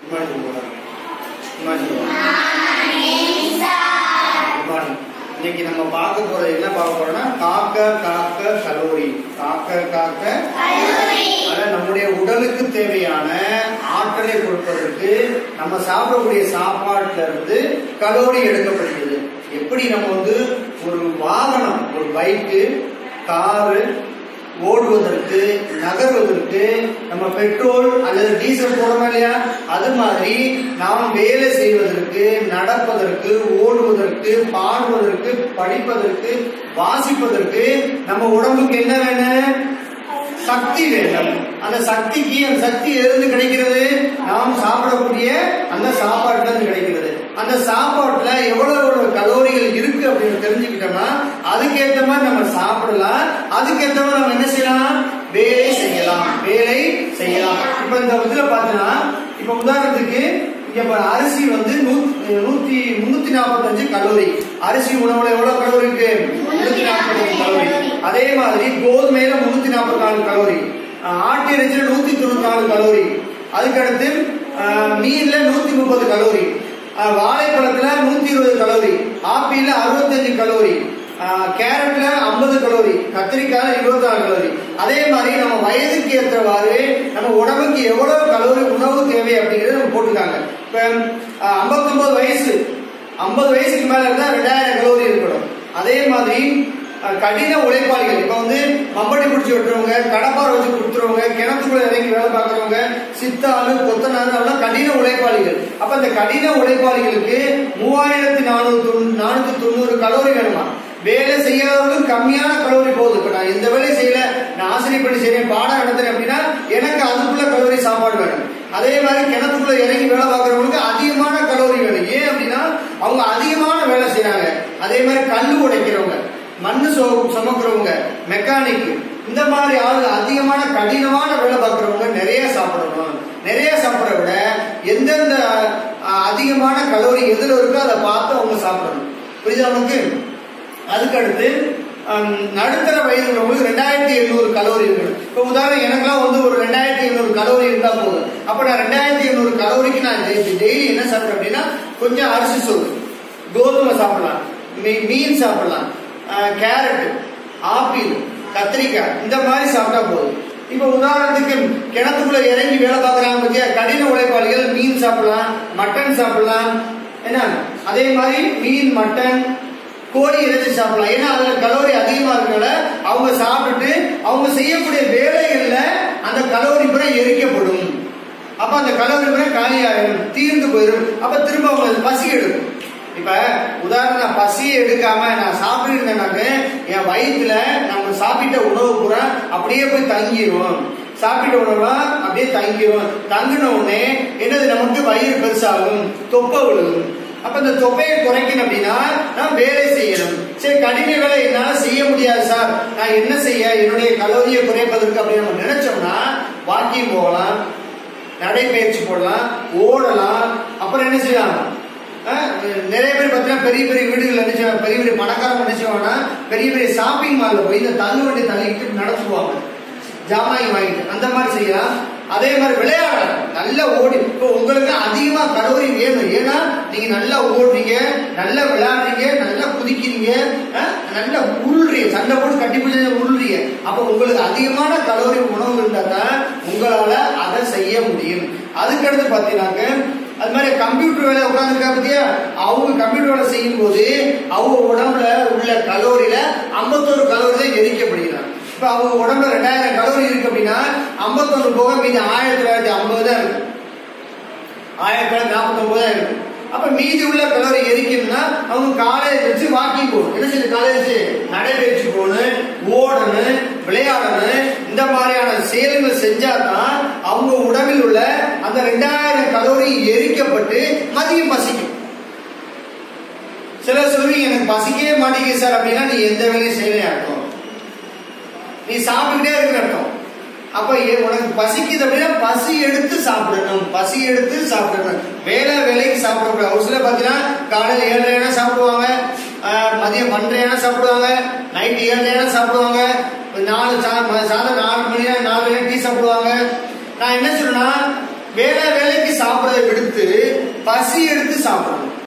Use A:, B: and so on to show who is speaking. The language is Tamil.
A: மார்னிங் போகலாம் மார்னிங் குட் மார்னிங் இன்னைக்கு நம்ம பார்க்க போறது என்ன பார்க்க போறோம்னா காக்க காக்க கலோரி காக்க காக்க அதாவது நம்முடைய உடலுக்கு தேவையான ஆற்றலை கொடுப்பதற்கு நம்ம சாப்பிடக்கூடிய சாப்பாட்டுல இருந்து கலோரி எடுக்கப்படுகிறது எப்படி நம்ம வந்து ஒரு வாகனம் ஒரு பைக்கு காரு ஓடுவதற்கு நகர்வதற்கு நம்ம பெட்ரோல் அல்லது டீசல் போடுறோம் இல்லையா அது மாதிரி நாம் வேலை செய்வதற்கு நடப்பதற்கு ஓடுவதற்கு பாடுவதற்கு படிப்பதற்கு வாசிப்பதற்கு நம்ம உடம்புக்கு என்ன வேணும் சக்தி வேண்டும் அந்த சக்திக்கு அந்த சக்தி எதிர்ந்து கிடைக்கிறது நாம் சாப்பிடக்கூடிய அந்த சாப்பாட்டுல இருந்து கிடைக்கிறது அந்த சாப்பாட்டுல எவ்வளவு எவ்வளவு கலோரிகள் இருக்கு அப்படின்னு தெரிஞ்சுக்கிட்டோம்னா அதுக்கேற்ற மாதிரி நம்ம சாப்பிடலாம் அதுக்கேற்ற மாதிரி நம்ம என்ன செய்யலாம் வேலை செய்யலாம் வேலை செய்யலாம் இப்ப இந்த இதுல பாத்தீங்கன்னா இப்ப உதாரணத்துக்கு இங்க பாரு, அரிசி வந்து நூ- நூத்தி முன்னூத்தி நாற்பத்தஞ்சு கலோரி அரிசி உணவுல எவ்வளவு கலோரி இருக்கு முன்னூத்தி நாற்பத்தஞ்சு கலோரி அதே மாதிரி கோதுமையில முன்னூத்தி நாற்பத்தி நாலு கலோரி அஹ் ஆட்டு இறைச்சியில நூத்தி தொண்ணூத்தி நாலு கலோரி அதுக்கடுத்து அஹ், மீன்ல நூத்தி முப்பது கலோரி அஹ், வாழைப்பழத்துல நூத்தி இருபது கலோரி ஆப்பிள்ல அறுபத்தஞ்சு கலோரி அஹ், கேரட்ல ஐம்பது கலோரி கத்திரிக்காய் இருபத்தி நாலு கலோரி அதே மாதிரி நம்ம வயதுக்கு ஏற்றவாறு நம்ம உடம்புக்கு எவ்வளவு கலோரி உணவு தேவை அப்படிங்கறத நம்ம போட்டுருக்காங்க இப்ப ஐம்பத்தி ஒன்பது வயசு ஐம்பது வயசுக்கு மேல இருந்தா ரெண்டாயிரம் கலோரி இருக்கணும் அதே மாதிரி அஹ், கடின உழைப்பாளிகள் இப்ப வந்து மம்பட்டி பிடிச்சி வெட்டுறவங்க கடப்பாறை வச்சு கொடுத்துறவங்க கிணத்துக்குள்ள இறங்கி வேலை பார்க்கறவங்க சித்தாளு கொத்தனாரு அவெல்லாம் கடின உழைப்பாளிகள் அப்ப அந்த கடின உழைப்பாளிகளுக்கு மூவாயிரத்தி நானூத்தி நானூத்தி தொண்ணூறு கலோரி வேணுமா வேலை செய்யாதவங்களுக்கு கம்மியான கலோரி போகுது இப்ப நான் எந்த வேலையும் செய்யல நான் ஆசிரியர் பண்ணி செய்றேன் பாடம் நடத்துறேன் அப்படின்னா எனக்கு அதுக்குள்ள கலோரி சாப்பாடு வேணும் அதே மாதிரி கிணத்துக்குள்ள இறங்கி வேலை பார்க்கறவங்களுக்கு அதிகமான கலோரி வேணும் ஏன் அப்படின்னா அவங்க அதிகமான வேலை செய்றாங்க அதே மாதிரி கல்லு உடைக்கிறவங்க மண்ணு சு சுமக்கிறவங்க மெக்கானிக் இந்த மாதிரி ஆளுங்க அதிகமான கடினமான வேலை பார்க்கறவங்க நிறைய சாப்பிடணும் நிறைய சாப்பிட விட எந்தெந்த அஹ், அதிகமான கலோரி எதுல இருக்கோ அதை பார்த்து அவங்க சாப்பிடணும் புரியுதா நமக்கு அதுக்கடுத்து ஹம், நடுத்தர வயது உள்ளவங்களுக்கு ரெண்டாயிரத்தி எண்ணூறு கலோரி இருக்கணும் இப்போ உதாரணம் எனக்கெல்லாம் வந்து ஒரு ரெண்டாயிரத்தி எண்ணூறு கலோரி இருந்தா போதும் அப்ப நான் ரெண்டாயிரத்தி எண்ணூறு கலோரிக்கு நான் டெய்லி என்ன சாப்பிடுறேன் அப்படின்னா கொஞ்சம் அரிசி சோறு கோதுமை சாப்பிடலாம் மீ- மீன் சாப்பிடலாம் அஹ், கேரட் ஆப்பிள் கத்திரிக்காய் இந்த மாதிரி சாப்பிட்டா போதும் இப்ப உதாரணத்துக்கு கிணத்துக்குள்ள இறங்கி வேலை பார்க்கறாங்க பத்தியா கடின உழைப்பாளிகள் மீன் சாப்பிடலாம் மட்டன் சாப்பிடலாம் என்ன அதே மாதிரி மீன் மட்டன் கோழி இறைச்சி சாப்பிடலாம் ஏன்னா அதுல கலோரி அதிகமா இருக்கனால அவங்க சாப்பிட்டுட்டு அவங்க செய்யக்கூடிய வேலைகள்ல அந்த கலோரி பூரா எரிக்கப்படும் அப்ப அந்த கலோரி பூரா காலியாயிடும் தீர்ந்து போயிடும் அப்ப திரும்ப அவங்க பசி எடுக்கும் இப்ப உதாரணம் நான் பசியை எடுக்காம நான் சாப்பிட்டு இருந்தேனாக்க என் வயிற்றுல நம்ம சாப்பிட்ட உணவு பூரா அப்படியே போய் தங்கிரும் சாப்பிட்ட உணவா அப்படியே தங்கிரும் தங்கின உடனே என்னது நமக்கு வயிறு பெருசாகும் தொப்பை விழுகும் அப்ப இந்த தொப்பையை குறைக்கணும் அப்படின்னா நான் வேலை செய்யணும் சரி கடின வேலை என்னால செய்ய முடியாது சார் நான் என்ன செய்ய என்னுடைய கலோரியை குறைப்பதற்கு அப்படின்னு நம்ம நினைச்சோம்னா வாக்கிங் போகலாம் நடைபயிற்சி போடலாம் ஓடலாம் அப்புறம் என்ன செய்யலாம் அஹ், நிறைய பேர் பார்த்தீங்கன்னா பெரிய பெரிய வீடுகள் நினைச்ச பெரிய பெரிய பணக்காரங்க நினைச்சவங்கன்னா பெரிய பெரிய ஷாப்பிங் மால்ல போய் இந்த தள்ளு வண்டி தள்ளிக்கிட்டு நடத்துவாங்க ஜாமான் வாங்கிட்டு அந்த மாதிரி செய்யலாம் அதே மாதிரி விளையாடலாம் நல்லா ஓடி இப்போ உங்களுக்கு அதிகமா கலோரி வேணும் ஏன்னா நீங்க நல்லா ஓடுறீங்க நல்லா விளையாடுறீங்க நல்லா குதிக்கிறீங்க அஹ், நல்லா உருள்றீங்க சண்டை போட்டு கட்டி பிடிச்ச உருள்றீங்க அப்ப உங்களுக்கு அதிகமான கலோரி உணவு இருந்தா தான் உங்களால அதை செய்ய முடியும் அதுக்கடுத்து பாத்தீங்கன்னாக்க அது மாதிரி கம்ப்யூட்டர் வேலை உட்காந்துருக்கா பத்தியா அவங்க கம்ப்யூட்டர் வேலை செய்யும் போது அவங்க உடம்புல உள்ள கலோரியில ஐம்பத்தோரு கலோரி தான் எரிக்கப்படுகிறாங்க இப்ப அவங்க உடம்புல ரெண்டாயிரம் கலோரி இருக்கு அப்படின்னா ஐம்பத்தொன்னு போக மீதி ஆயிரத்தி தொள்ளாயிரத்தி ஐம்பது தான் இருக்கு ஆயிரத்தி தொள்ளாயிரத்தி நாற்பத்தி ஒன்பது தான் இருக்கு அப்ப மீதி உள்ள கலோரி எரிக்கணும்னா அவங்க காலேஜ் வச்சு வாக்கிங் போகணும் என்ன செய்யுது காலேஜ் நடைபயிற்சி போகணும் ஓடணும் விளையாடணும் இந்த மாதிரியான செயல்கள் செஞ்சாதான் அவங்க உடம்பில் உள்ள அந்த ரெண்டாயிரம் கலோரி எரிக்கப்பட்டு மதியம் பசிக்கும் சிலர் சொல்லுவீங்க எனக்கு பசிக்கவே மாட்டேங்குது சார் அப்படின்னா நீ எந்த வேலையும் செய்யலையா அர்த்தம் நீ சாப்பிட்டுட்டே இருக்கிற அர்த்தம் அப்ப ஏ- உனக்கு பசிக்குது அப்படின்னா பசி எடுத்து சாப்பிடணும் பசி எடுத்து சாப்பிடணும் வேலை வேலைக்கு சாப்பிடக்கூடாது ஒரு சிலர் பார்த்தீங்கன்னா காலையில் ஏழரை சாப்பிடுவாங்க ஆஹ், மதியம் பன்னெண்டு சாப்பிடுவாங்க நைட் ஏழரை சாப்பிடுவாங்க நாலு சா- ம- சாயந்தரம் நாலு மணி நாலு டீ சாப்பிடுவாங்க நான் என்ன சொல்றேன்னா வேலை வேலைக்கு சாப்பிடறதை விடுத்து பசி எடுத்து சாப்பிடணும்